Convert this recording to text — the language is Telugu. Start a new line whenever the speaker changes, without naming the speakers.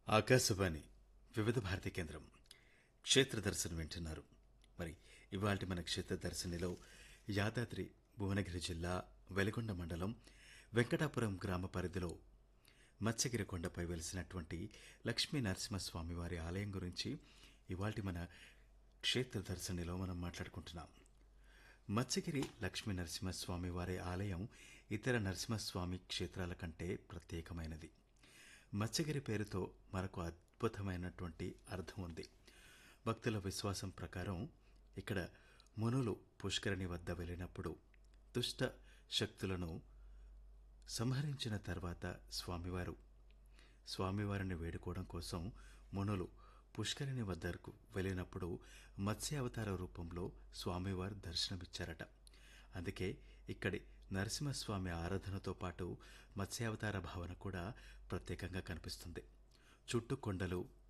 ఆకాశవాణి వివిధ భారతి కేంద్రం క్షేత్ర దర్శనం వింటున్నారు మరి ఇవాళ మన క్షేత్ర దర్శనిలో యాదాద్రి భువనగిరి జిల్లా వెలిగొండ మండలం వెంకటాపురం గ్రామ పరిధిలో మత్స్యగిరి కొండపై వెలిసినటువంటి లక్ష్మీ నరసింహస్వామి వారి ఆలయం గురించి ఇవాల్టి మన క్షేత్ర దర్శనిలో మనం మాట్లాడుకుంటున్నాం మత్స్యగిరి లక్ష్మీ నరసింహస్వామి వారి ఆలయం ఇతర నరసింహస్వామి క్షేత్రాల కంటే ప్రత్యేకమైనది మత్స్యగిరి పేరుతో మరొక అద్భుతమైనటువంటి అర్థం ఉంది భక్తుల విశ్వాసం ప్రకారం ఇక్కడ మునులు పుష్కరిణి వద్ద వెళ్ళినప్పుడు దుష్ట శక్తులను సంహరించిన తర్వాత స్వామివారు స్వామివారిని వేడుకోవడం కోసం మునులు పుష్కరిణి వద్దకు వెళ్ళినప్పుడు మత్స్యావతార రూపంలో స్వామివారు దర్శనమిచ్చారట అందుకే ఇక్కడి నరసింహస్వామి ఆరాధనతో పాటు మత్స్యావతార భావన కూడా ప్రత్యేకంగా కనిపిస్తుంది చుట్టూ కొండలు